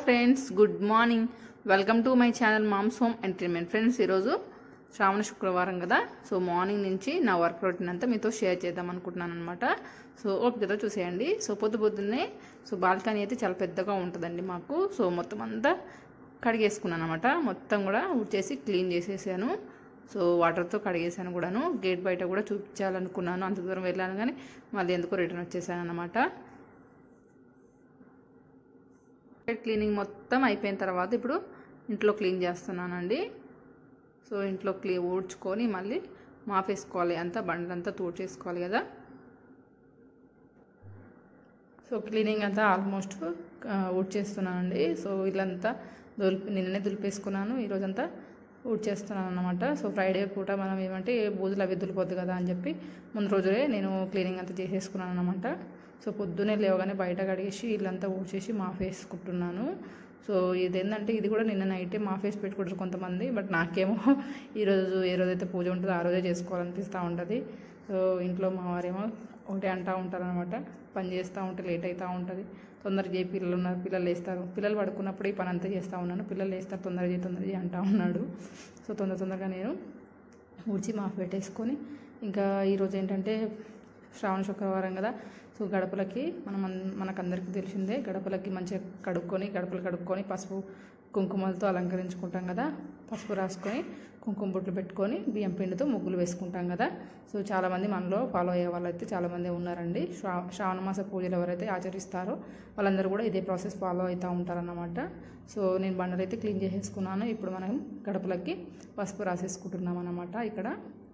Friends good morning welcome to my channel Mom's home entertainment friends ఈరోజు శ్రావణ శుక్రవారం కదా so morning నుంచి నా వర్క్ రొటీన్ అంతా మీతో షేర్ చేద్దాం అనుకుంటున్నాను అనమాట సో ఓపికతో చూసేయండి సో పొద్దు పొద్దున్నే సో బాల్కనీ అయితే చాలా పెద్దగా ఉంటుందండి మాకు సో మొత్తం అంతా కడిగేసుకున్నాను అనమాట మొత్తం కూడా ఉడిచేసి క్లీన్ చేసేసాను సో వాటర్తో కడిగేసాను కూడాను గేట్ బయట కూడా చూపించాలనుకున్నాను అంత దూరం వెళ్ళాను కానీ మళ్ళీ ఎందుకో రిటర్న్ వచ్చేసాను అనమాట క్లీనింగ్ మొత్తం అయిపోయిన తర్వాత ఇప్పుడు ఇంట్లో క్లీన్ చేస్తున్నానండి సో ఇంట్లో క్లీ ఊడ్చుకొని మళ్ళీ మాపేసుకోవాలి అంతా బండలంతా తూడ్చేసుకోవాలి కదా సో క్లీనింగ్ అంతా ఆల్మోస్ట్ ఊడ్చేస్తున్నానండి సో ఇల్లంతా దులిపి నిన్ననే దులిపేసుకున్నాను ఈరోజంతా ఊడ్చేస్తున్నాను అనమాట సో ఫ్రైడే పూట మనం ఏమంటే బూజులు అవి దులిపోద్దు కదా అని చెప్పి ముందు రోజులే నేను క్లీనింగ్ అంతా చేసేసుకున్నాను అనమాట సో పొద్దునే లేవగానే బయట కడిగేసి ఇల్లంతా ఊడ్చేసి మాఫ్ వేసుకుంటున్నాను సో ఇది ఏంటంటే ఇది కూడా నిన్న నైటే మాఫ్ వేసి పెట్టుకుంటారు కొంతమంది బట్ నాకేమో ఈరోజు ఏ రోజైతే పూజ ఉంటుందో ఆ రోజే చేసుకోవాలనిపిస్తూ ఉంటుంది సో ఇంట్లో మా వారేమో ఒకటే అంటూ ఉంటారనమాట పని చేస్తూ ఉంటే లేట్ అవుతూ ఉంటుంది తొందరగా చేయి పిల్లలు ఉన్నారు పిల్లలు వేస్తారు పిల్లలు పడుకున్నప్పుడు ఈ పని అంతా చేస్తూ ఉన్నాను పిల్లలు వేస్తారు తొందరగా చేయి తొందరగా చేయి అంటూ ఉన్నాడు సో తొందర తొందరగా నేను ఊడ్చి మాఫ్ పెట్టేసుకొని ఇంకా ఈరోజు ఏంటంటే శ్రావణ శుక్రవారం కదా సో గడపలకి మనం అన్- మనకందరికీ తెలిసిందే గడపలకి మంచిగా కడుక్కొని గడపలు కడుక్కొని పసుపు కుంకుమలతో అలంకరించుకుంటాం కదా పసుపు రాసుకొని కుంకుమ బొట్లు పెట్టుకొని బియ్యం పిండితో ముగ్గులు వేసుకుంటాం కదా సో చాలామంది మనలో ఫాలో అయ్యే వాళ్ళు అయితే చాలామంది ఉన్నారండి శ్రా శ్రావణ మాస పూజలు ఎవరైతే ఆచరిస్తారో వాళ్ళందరూ కూడా ఇదే ప్రాసెస్ ఫాలో అవుతూ ఉంటారన్నమాట సో నేను బండలు అయితే క్లీన్ చేసేసుకున్నాను ఇప్పుడు మనం గడపలకి పసుపు రాసేసుకుంటున్నాం అన్నమాట ఇక్కడ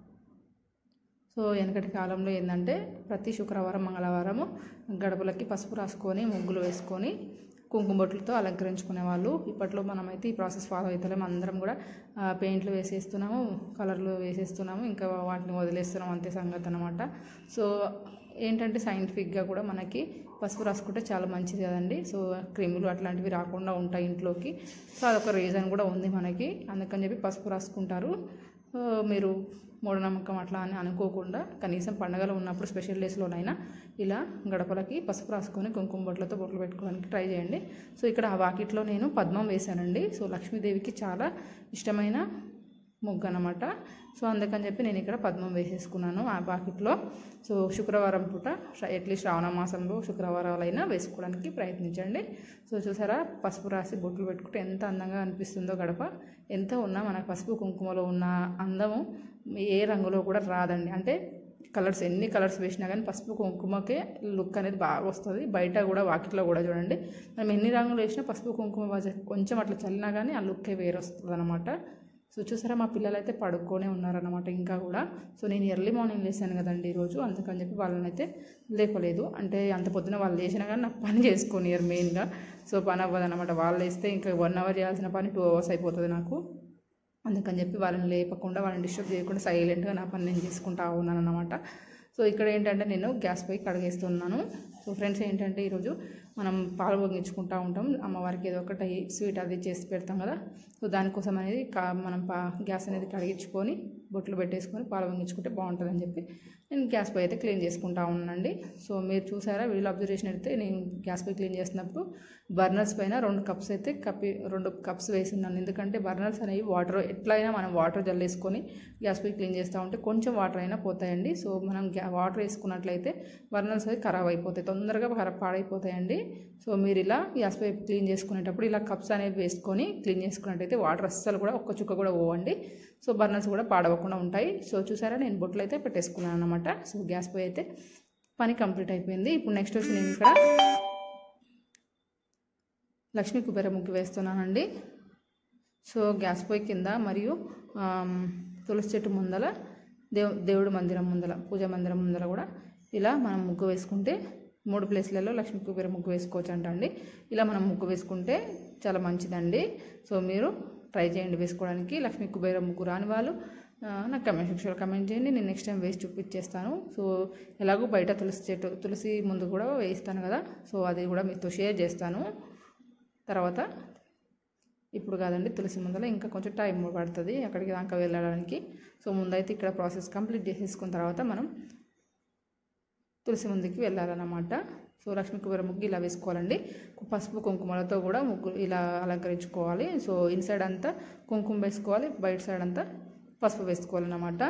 సో వెనకటి కాలంలో ఏంటంటే ప్రతి శుక్రవారం మంగళవారము గడపలకి పసుపు రాసుకొని ముగ్గులు వేసుకొని కుంకుమ బొట్లతో అలంకరించుకునే వాళ్ళు ఇప్పట్లో మనమైతే ఈ ప్రాసెస్ ఫాలో అవుతలేము అందరం కూడా ఆ, పెయింట్లు వేసేస్తున్నాము కలర్లు వేసేస్తున్నాము ఇంకా వాటిని వదిలేస్తున్నాం అంతే సంగతి అనమాట సో ఏంటంటే సైంటిఫిక్గా కూడా మనకి పసుపు రాసుకుంటే చాలా మంచిది కదండి సో క్రిములు అట్లాంటివి రాకుండా ఉంటాయి ఇంట్లోకి సో అదొక రీజన్ కూడా ఉంది మనకి అందుకని చెప్పి పసుపు రాసుకుంటారు ఆ, మీరు మూఢనమ్మకం అట్లా అని అనుకోకుండా కనీసం పండగలు ఉన్నప్పుడు స్పెషల్ డేస్లోనైనా ఇలా గడపలకి పసుపు రాసుకొని కుంకుమ బొట్లతో బొట్లు పెట్టుకోవడానికి ట్రై చేయండి సో ఇక్కడ ఆ వాకిట్లో నేను పద్మం వేశానండి సో లక్ష్మీదేవికి చాలా ఇష్టమైన ముగ్గు అనమాట సో అందుకని చెప్పి నేను ఇక్కడ పద్మం వేసేసుకున్నాను ఆ బాకెట్లో సో శుక్రవారం పూట అట్లీస్ట్ శ్రావణ మాసంలో శుక్రవారాలైనా వేసుకోవడానికి ప్రయత్నించండి సో చూసారా పసుపు రాసి బొట్లు పెట్టుకుంటే ఎంత అందంగా అనిపిస్తుందో గడప ఎంత ఉన్నా మన పసుపు కుంకుమలో ఉన్న అందము ఏ రంగులో కూడా రాదండి అంటే కలర్స్ ఎన్ని కలర్స్ వేసినా కానీ పసుపు కుంకుమకే లుక్ అనేది బాగా వస్తుంది బయట కూడా వాకిట్లో కూడా చూడండి మనం ఎన్ని రంగులు వేసినా పసుపు కుంకుమ వాస- కొంచెం అట్లా చల్లినా కానీ ఆ లుక్కే వేరు వస్తుంది అనమాట సో చూసారా మా పిల్లలు అయితే పడుకొనే ఉన్నారనమాట ఇంకా కూడా సో నేను ఎర్లీ మార్నింగ్ లేసాను కదండి ఈరోజు అందుకని చెప్పి వాళ్ళని అయితే లేపలేదు అంటే అంత పొద్దున వాళ్ళు లేచినా కానీ నాకు పని చేసుకొనియరు మెయిన్గా సో పని అవ్వదు అనమాట వాళ్ళు వేస్తే ఇంకా వన్ అవర్ చేయాల్సిన పని టూ అవర్స్ అయిపోతుంది నాకు అందుకని చెప్పి వాళ్ళని లేపకుండా వాళ్ళని డిస్టర్బ్ చేయకుండా సైలెంట్గా నా పని నేను చేసుకుంటా ఉన్నాను అనమాట సో ఇక్కడ ఏంటంటే నేను గ్యాస్ పై కడిగేస్తున్నాను సో ఫ్రెండ్స్ ఏంటంటే ఈరోజు మనం పాలు పొంగించుకుంటూ ఉంటాం అమ్మవారికి ఏదో ఒకటి స్వీట్ అది చేసి పెడతాం కదా సో దానికోసం అనేది కా మనం పా గ్యాస్ అనేది కడిగించుకొని బొట్లు పెట్టేసుకొని పాలు పొంగించుకుంటే బాగుంటుందని చెప్పి నేను గ్యాస్ పై అయితే క్లీన్ చేసుకుంటా ఉన్నానండి సో మీరు చూసారా వీడియో అబ్జర్వేషన్ అయితే నేను గ్యాస్ పై క్లీన్ చేసినప్పుడు బర్నర్స్ పైన రెండు కప్స్ అయితే కప్పి రెండు కప్స్ వేసినాను ఎందుకంటే బర్నర్స్ అనేవి వాటర్ ఎట్లయినా మనం వాటర్ జల్లేసుకొని గ్యాస్ పై క్లీన్ చేస్తూ ఉంటే కొంచెం వాటర్ అయినా పోతాయండి సో మనం గ్యా వాటర్ వేసుకున్నట్లయితే బర్నర్స్ అవి ఖరాబ్ అయిపోతాయి తొందరగా ఖరాబ్ పాడైపోతాయండి సో మీరు ఇలా గ్యాస్ పై క్లీన్ చేసుకునేటప్పుడు ఇలా కప్స్ అనేవి వేసుకొని క్లీన్ చేసుకున్నట్టయితే వాటర్ అస్సలు కూడా ఒక్క చుక్క కూడా పోవండి సో బర్నర్స్ కూడా పాడవకుండా ఉంటాయి సో చూసారా నేను బొట్లు అయితే పెట్టేసుకున్నాను అనమాట సో గ్యాస్ పై అయితే పని కంప్లీట్ అయిపోయింది ఇప్పుడు నెక్స్ట్ వచ్చి నేను ఇక్కడ లక్ష్మీ కుబేర ముగ్గు వేస్తున్నానండి సో గ్యాస్ పొయ్యి కింద మరియు ఆమ్, తులసి చెట్టు ముందల దేవు దేవుడి మందిరం ముందల పూజా మందిరం ముందర కూడా ఇలా మనం ముగ్గు వేసుకుంటే మూడు ప్లేస్లలో లక్ష్మీ కుబేర ముగ్గు వేసుకోవచ్చు అంటండి ఇలా మనం ముగ్గు వేసుకుంటే చాలా మంచిదండి సో మీరు ట్రై చేయండి వేసుకోవడానికి లక్ష్మీ కుబేర ముగ్గు రాని వాళ్ళు ఆ, నాకు కమెంట్ సెక్షన్లో కమెంట్ చేయండి నేను నెక్స్ట్ టైం వేసి చూపించేస్తాను సో ఎలాగో బయట తులసి చెట్టు తులసి ముందు కూడా వేయిస్తాను కదా సో అది కూడా మీతో షేర్ చేస్తాను తర్వాత ఇప్పుడు కాదండి తులసి ముందర ఇంకా కొంచెం టైం పడుతుంది అక్కడికి దాకా వెళ్ళడానికి సో ముందైతే ఇక్కడ ప్రాసెస్ కంప్లీట్ చేసేసుకున్న తర్వాత మనం తులసి ముందుకి వెళ్ళాలన్నమాట సో లక్ష్మీ కుబేర ముగ్గు ఇలా వేసుకోవాలండి పసుపు కుంకుమలతో కూడా ముగ్గు ఇలా అలంకరించుకోవాలి సో ఇన్సైడ్ అంతా కుంకుమ వేసుకోవాలి బయట సైడ్ అంతా పసుపు వేసుకోవాలన్నమాట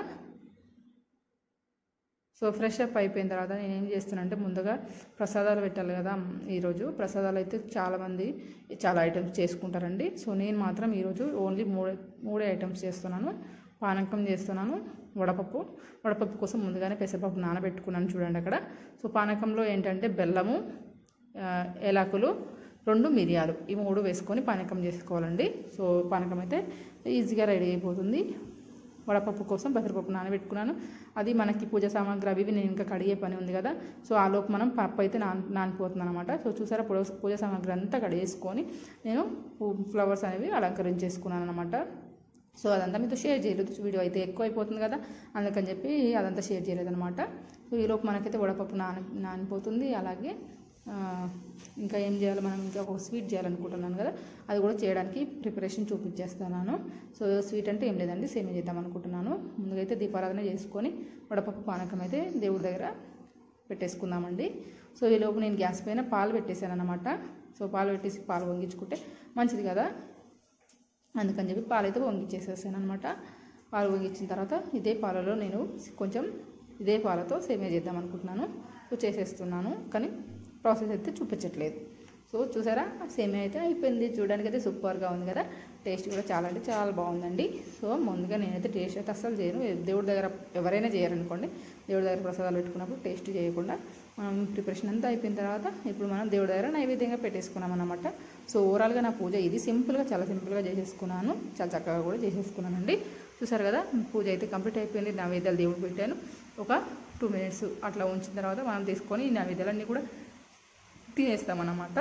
సో ఫ్రెష్ అప్ అయిపోయిన తర్వాత నేను ఏం చేస్తానంటే ముందుగా ప్రసాదాలు పెట్టాలి కదా ఈరోజు ప్రసాదాలు అయితే చాలామంది చాలా ఐటమ్స్ చేసుకుంటారండి సో నేను మాత్రం ఈరోజు ఓన్లీ మూడే మూడే ఐటమ్స్ చేస్తున్నాను పానకం చేస్తున్నాను వడపప్పు వడపప్పు కోసం ముందుగానే పెసరపప్పు నానబెట్టుకున్నాను చూడండి అక్కడ సో పానకంలో ఏంటంటే బెల్లము ఆ, ఏలాకులు రెండు మిరియాలు ఈ మూడు వేసుకొని పానకం చేసుకోవాలండి సో పానకం అయితే ఈజీగా రెడీ అయిపోతుంది వడపప్పు కోసం పెసరపప్పు నానబెట్టుకున్నాను అది మనకి పూజ సామాగ్రి అవి ఇవి నేను ఇంకా కడిగే పని ఉంది కదా సో ఆ లోపు మనం పప్పు అయితే నాన్ నానిపోతుంది అనమాట సో చూసారా పూజ పూజ సామాగ్రి అంతా కడిగేసుకొని నేను ఫ్లవర్స్ అనేవి అలంకరించేసుకున్నాను అనమాట సో అదంతా మీతో షేర్ చేయలేదు వీడియో అయితే ఎక్కువ అయిపోతుంది కదా అందుకని చెప్పి అదంతా షేర్ చేయలేదన్నమాట సో ఈలోపు మనకైతే వడపప్పు నాని నానిపోతుంది అలాగే ఆ, ఇంకా ఏం చేయాలి మనం ఇంకా ఒక స్వీట్ చేయాలనుకుంటున్నాను కదా అది కూడా చేయడానికి ప్రిపరేషన్ చూపించేస్తున్నాను సో స్వీట్ అంటే ఏం లేదండి సేమియా చేద్దాం అనుకుంటున్నాను ముందుగా అయితే దీపారాధన చేసుకొని వడపప్పు పానకం అయితే దేవుడి దగ్గర పెట్టేసుకుందామండి సో ఈ లోపు నేను గ్యాస్ పైన పాలు పెట్టేశాను అనమాట సో పాలు పెట్టేసి పాలు వంగించుకుంటే మంచిది కదా అందుకని చెప్పి పాలు అయితే వంగించేసేసాను అనమాట పాలు వంగించిన తర్వాత ఇదే పాలలో నేను కొంచెం ఇదే పాలతో సేమియా చేద్దాం అనుకుంటున్నాను సో చేసేస్తున్నాను కానీ ప్రాసెస్ అయితే చూపించట్లేదు సో చూసారా సేమియా అయితే అయిపోయింది చూడడానికి అయితే సూపర్గా ఉంది కదా టేస్ట్ కూడా చాలా అంటే చాలా బాగుందండి సో ముందుగా నేనైతే టేస్ట్ అయితే అస్సలు చేయను దేవుడి దగ్గర ఎవరైనా చేయాలనుకోండి దేవుడి దగ్గర ప్రసాదాలు పెట్టుకున్నప్పుడు టేస్ట్ చేయకుండా మనం ప్రిపరేషన్ అంతా అయిపోయిన తర్వాత ఇప్పుడు మనం దేవుడి దగ్గర నైవేద్యంగా పెట్టేసుకున్నాం అనమాట సో ఓవరాల్గా నా పూజ ఇది సింపుల్గా చాలా సింపుల్గా చేసేసుకున్నాను చాలా చక్కగా కూడా చేసేసుకున్నానండి చూసారు కదా పూజ అయితే కంప్లీట్ అయిపోయింది నైవేద్యాలు దేవుడు పెట్టాను ఒక టూ మినిట్స్ అట్లా ఉంచిన తర్వాత మనం తీసుకొని ఈ నైవేద్యాలన్నీ కూడా తినేస్తామన్నమాట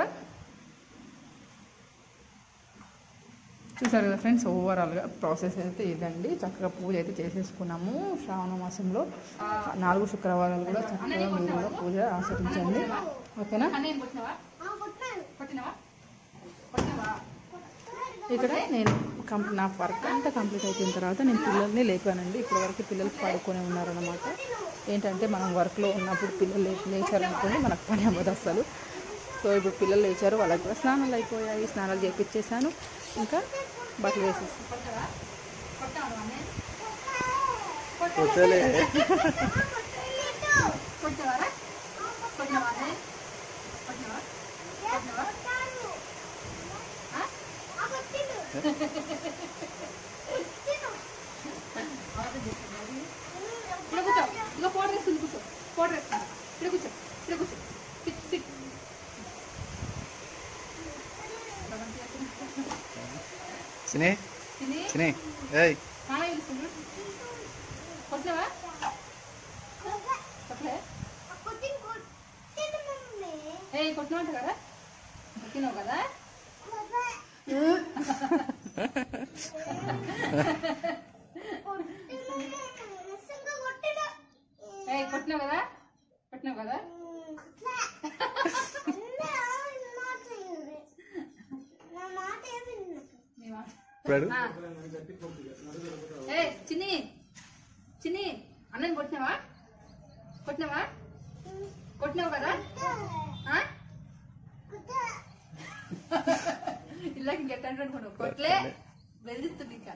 చూసారు కదా ఫ్రెండ్స్ ఓవరాల్గా ప్రాసెస్ అయితే ఇదండి చక్కగా పూజ అయితే చేసేసుకున్నాము శ్రావణ మాసంలో నాలుగు శుక్రవారాలు కూడా చక్కగా మీరు కూడా పూజ ఆచరించండి ఓకేనా ఇక్కడ నేను కంప్లీట్ నా వర్క్ అంతా కంప్లీట్ అయిపోయిన తర్వాత నేను పిల్లల్ని లేపానండి ఇప్పటి వరకు పిల్లలు పడుకొని ఉన్నారనమాట ఏంటంటే మనం వర్క్లో ఉన్నప్పుడు పిల్లలు లే లేచారనుకోండి మనకు పని అవ్వదు అసలు సో ఇప్పుడు పిల్లలు లేచారు వాళ్ళకి కూడా స్నానాలు అయిపోయాయి స్నానాలు చేపించేసాను ఇంకా బట్టలు వేసేసి వచ్చేలే ఇక్కడ కూర్చో ఇంకా పౌడర్ వేసుకుని కూర్చో పౌడర్ వేసుకుంటా ఇక్కడ కూర్చో ఇక్కడ కూర్చో సిట్ సిట్ సినే తిని సినే ఏయ్ స్నానం చేస్తున్నా కొట్టినావా కొట్టలే ఏ కొట్టినావంట కదా కొట్టినావు కదా ఏ కొట్టినావు కదా కొట్టినావు కదా నీ మాట. ఇప్పుడు ఆ. ఏ చిన్ని చిన్ని అన్నని కొట్టినావా కొట్టినావా కొట్టినావు కదా ఆ? ఇలాగ ఇంకెట్టంటే అనుకున్నావు కొట్లే బెదిరిస్తుంది ఇంకా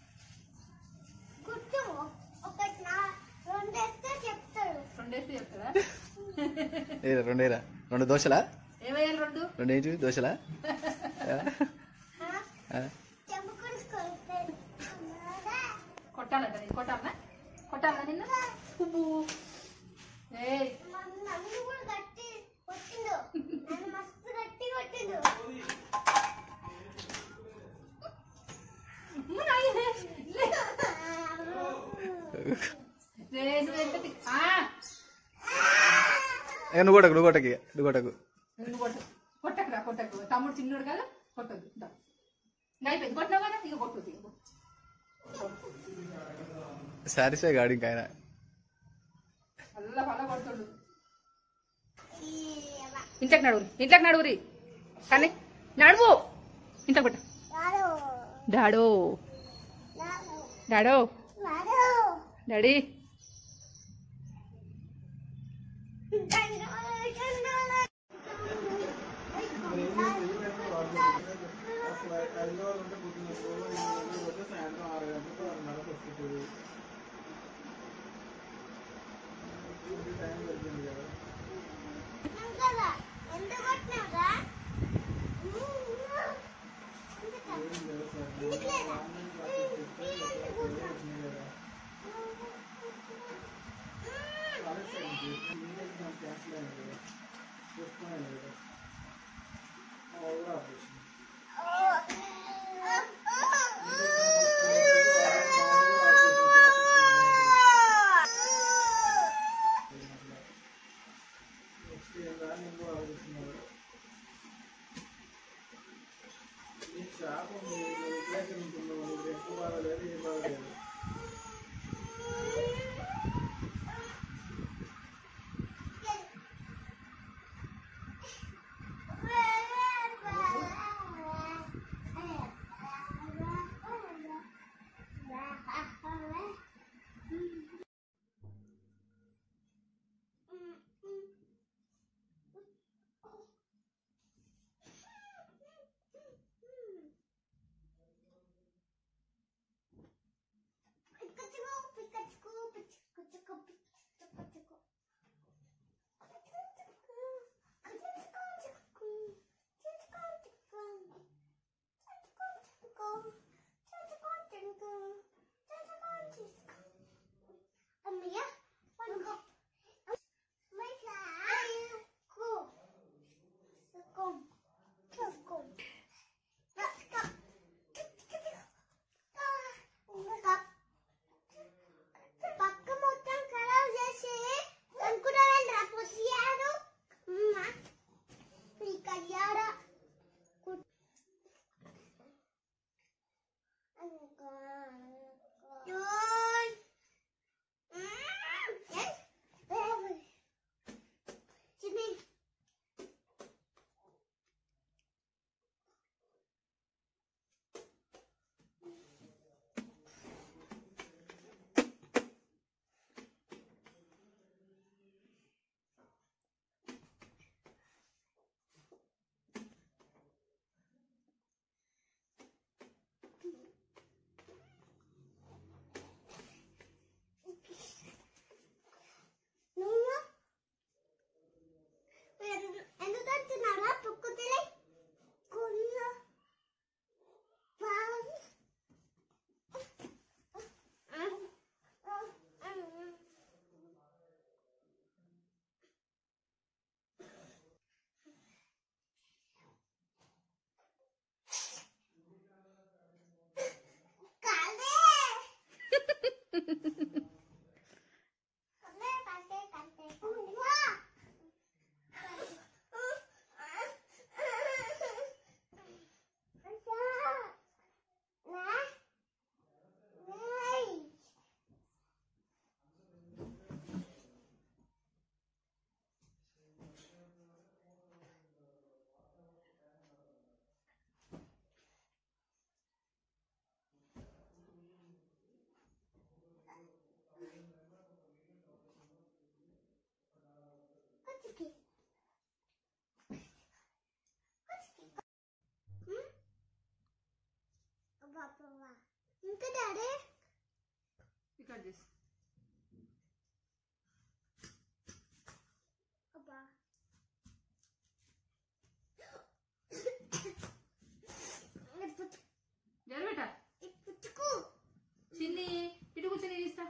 రెండేస్తే చెప్తారా ఏ రెండేరా రెండు దోశలా ఏమయ్యాలి రెండు రెండు ఏంటి దోశలా ఆ? కొట్టాలంట నేను కొట్టాలనా కొట్టాలనా నిన్ను పువ్వు ఏయ్ అమ్మ నాయనే. లే. లే, నువ్వు ఎంత తి- ఆ, ఏ, నువ్వు కొట్టకు నువ్వు కొట్టకి నువ్వు కొట్టకు నువ్వు కొట్టు కొట్టకురా కొట్టకు తమ్ముడు చిన్నోడు కదా కొట్టదు దా. ఇంకా అయిపోయింది కొట్టినావు కదా ఇక కొట్టదు ఇక కొట్టు. సాటిస్ఫై కాడు ఇంకా ఆయన అల్ల పల్ల కొడుతుండు ఇంట్లోకి నడువురి ఇంట్లోకి నడువురి కానీ నడువు ఇంట్లోకి పెట్ట డాడో డాడో డాడీ పక్క మొత్తం ఖరాబ్ చేసి అనుకున్నాను రా పొసియారు ఈ కళ్యాణ చిన్ని నువ్వు ఎందు- ఎందుకు అంటున్నారా పుక్కుతిలే కొన్న పాలు కాలే కాలే కాలే కాలే ఉవ్వా ఇంకా డాడీ ఇక్కడ చేసి అబ్బా జరబెట్ట పుట్టుకు చిన్ని ఇటు కూర్చొని తీస్తా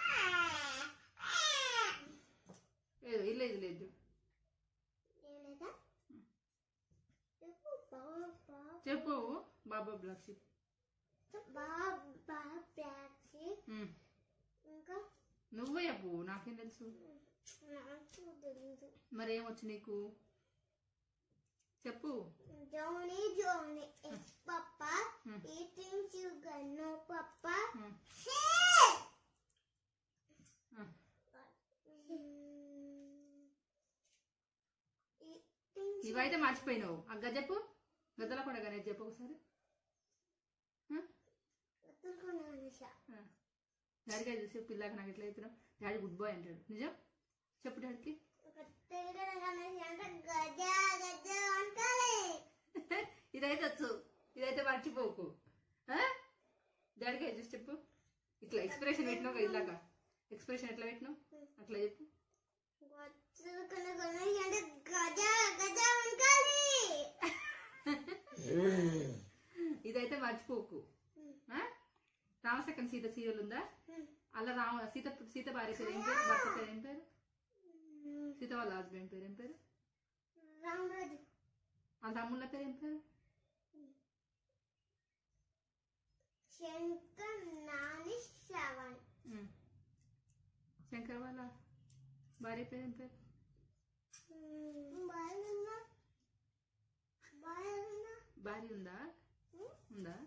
లేదు ఇల్లు ఇది లేదు లేదా చెప్పు బాబా చెప్పు బాబా బ్లాక్ షిప్ బాబా బ్యాగ్స్ ఇంకా నువ్వే చెప్పు నాకేం తెలుసు నాకు తెలీదు మరి ఏమొచ్చు నీకు చెప్పు Johnny Johnny yes papa Hmm. Eating sugar no papa um, హే ఉమ్. ఈటింగ్ ఇవైతే మర్చిపోయినావు అగ్గ చెప్పు గద్దల పండుగ అనేది చెప్పు ఒకసారి ఆ? గుర్తుకున్నాను ఆ. డాడీగా చూసి పిల్లకి నాకు ఎట్లా అవుతున్నావు డాడీ గుడ్ బాయ్ అంటాడు నిజం చెప్పు డాడీకి ఇదైతే వచ్చు ఇదైతే మర్చిపోకు ఆ? డాడీకి చూసి చెప్పు ఇట్లా ఎక్స్ప్రెషన్ పెట్టినావు కదా ఇలాగా ఎక్స్ప్రెషన్ ఎట్లా పెట్టినావు అట్లా చెప్పు గొచ్చలు కొన కొన అంటే గజ గజ ఉండాలి ఇదైతే మర్చిపోకు ఆ? రామసక్కన్ సీత సీరియల్ ఉందా అలా రామ సీత సీత భార్య పేరు ఏం పేరు భర్త పేరు ఏం పేరు సీత వాళ్ళ హస్బెండ్ పేరు ఏం పేరు రామరాజు వాళ్ళ తమ్ముళ్ళ పేరు ఏం పేరు శంకర్ నాని శ్రవణ్ ఉమ్. శంకర్ వాళ్ళ భార్య పేరు ఏం పేరు బాగున్నా బాగున్నా భార్య ఉందా ఉందా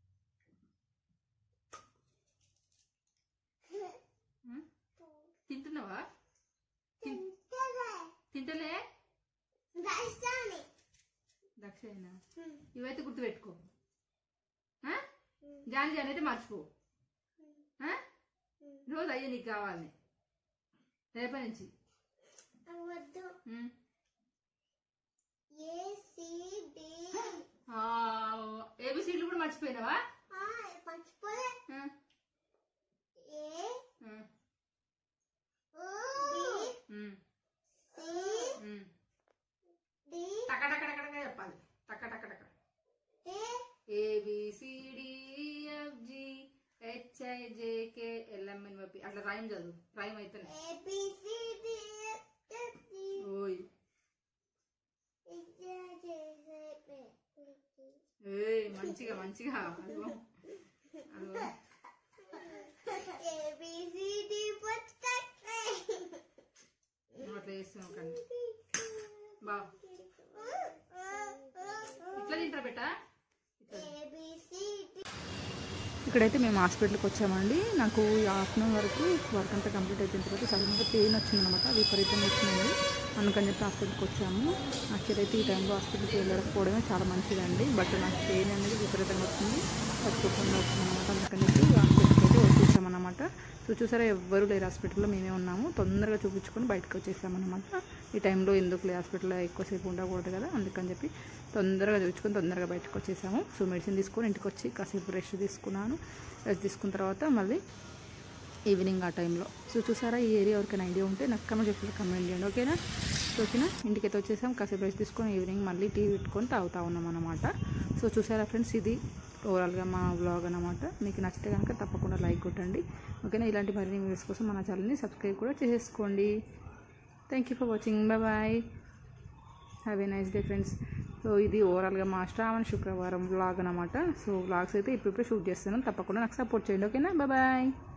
ఉమ్? తింటున్నావా తింటలే తింటలే రాజస్థాని దక్షిణ ఇవైతే గుర్తుపెట్టుకో ఆ? జాని జాని అయితే మర్చిపో ఆ? రోజు అయ్యే నీకు కావాలి రేపటి నుంచి వద్దు ఉమ్. ఏ సి డి ఆ, ఏబిసిడ్లు కూడా మర్చిపోయినావా మర్చిపోలే ah, A ah, B um, C um. D టక టక టక టక చెప్పాలి టక టక టక ఏ ఏబిసిడిఎఫ్జి హెచ్ఐజేకే ఎల్ఎంఎన్ వపి అట్లా రైమ్ చదువు రైమ్ అయితేనే A B C D F G ఓయ్ హెచ్ జే జే పే ఏయ్ మంచిగా మంచిగా అదిగో అదిగో ఏ బి సి డి పట్టుకట్టే నువ్వు అట్లా చేస్తున్నావు కానీ బా ఇట్లా తింటారా బెట్ట ఏ బి సి డి ఇక్కడైతే మేము హాస్పిటల్కి వచ్చామండి నాకు ఈ ఆఫ్టర్నూన్ వరకు వర్క్ అంతా కంప్లీట్ అయిపోయిన తర్వాత సడన్గా పెయిన్ వచ్చిందనమాట విపరీతంగా వచ్చిందండి అందుకని చెప్పి హాస్పిటల్కి వచ్చాము యాక్చువల్లీ అయితే ఈ టైంలో హాస్పిటల్కి వెళ్ళకపోవడమే చాలా మంచిదండి బట్ నాకు పెయిన్ అనేది విపరీతంగా వచ్చింది తట్టుకోకుండా వచ్చిందనమాట అందుకని చెప్పి హాస్పిటల్కి అయితే వచ్చేసామన్నమాట సో చూసారా ఎవ్వరు లేరు హాస్పిటల్లో మేమే ఉన్నాము తొందరగా చూపించుకొని బయటకు వచ్చేసామన్నమాట ఈ టైంలో ఎందుకు లే హాస్పిటల్లో ఎక్కువసేపు ఉండకూడదు కదా అందుకని చెప్పి తొందరగా చూపించుకొని తొందరగా బయటకు వచ్చేసాము సో మెడిసిన్ తీసుకొని ఇంటికి వచ్చి కాసేపు రెస్ట్ తీసుకున్నాను రెస్ట్ తీసుకున్న తర్వాత మళ్ళీ ఈవినింగ్ ఆ టైంలో సో చూసారా ఈ ఏరియా ఎవరికైనా ఐడియా ఉంటే నాకు కమెంట్ చెప్పి కమెంట్ చేయండి ఓకేనా సో ఓకేనా ఇంటికి అయితే వచ్చేసాం కాసేపు రెస్ట్ తీసుకొని ఈవినింగ్ మళ్ళీ టీ పెట్టుకొని తాగుతా ఉన్నాం అనమాట సో చూసారా ఫ్రెండ్స్ ఇది ఓవరాల్గా మా వ్లాగ్ అనమాట మీకు నచ్చితే కనుక తప్పకుండా లైక్ కొట్టండి ఓకేనా ఇలాంటి మరిన్ని వీడియోస్ కోసం మన ఛానల్ని సబ్స్క్రైబ్ కూడా చేసేసుకోండి thank you for watching bye bye have a nice day friends so ఇది ఓవరాల్గా మా శ్రావణ శుక్రవారం వ్లాగ్ అనమాట సో వ్లాగ్స్ అయితే ఇప్పుడిప్పుడు షూట్ చేస్తున్నాను తప్పకుండా నాకు సపోర్ట్ చేయండి ఓకేనా బాయ్